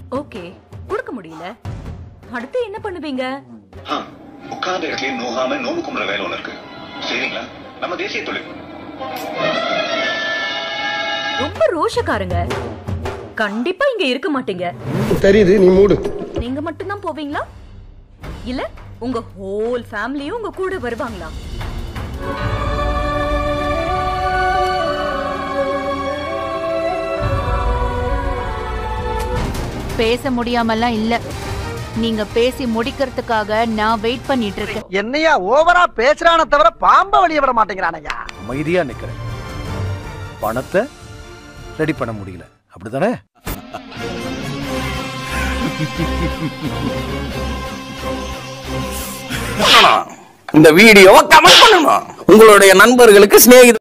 okay கொடுக்க முடியல அடுத்து என்ன பண்ணுவீங்க ஆ, உட்கார்ந்த இடத்துல நோகாம நோம்பு கும்புற வேலை ஒண்ணு இருக்கு சரிங்களா நம்ம தேசிய தொழில் ரொம்ப ரோஷக்காரங்க கண்டிப்பா இங்க இருக்க மாட்டீங்க தெரியுது நீ மூடு நீங்க மட்டும்தான் போவீங்களா இல்ல உங்க ஹோல் ஃபேமிலியும் உங்க கூட வருவாங்களா பேச முடியாமலாம் இல்ல நீங்க பேசி முடிக்கிறதுக்காக நான் வெயிட் பண்ணிட்டு இருக்கேன் என்னையா ஓவரா பேசுறான தவிர பாம்ப வெளிய விட மாட்டேங்கிறானய்யா அமைதியா நிக்கிறேன் பணத்தை ரெடி பண்ண முடியல அப்படிதானே இந்த வீடியோவை கமெண்ட் பண்ணணும் உங்களுடைய நண்பர்களுக்கு சிநேகித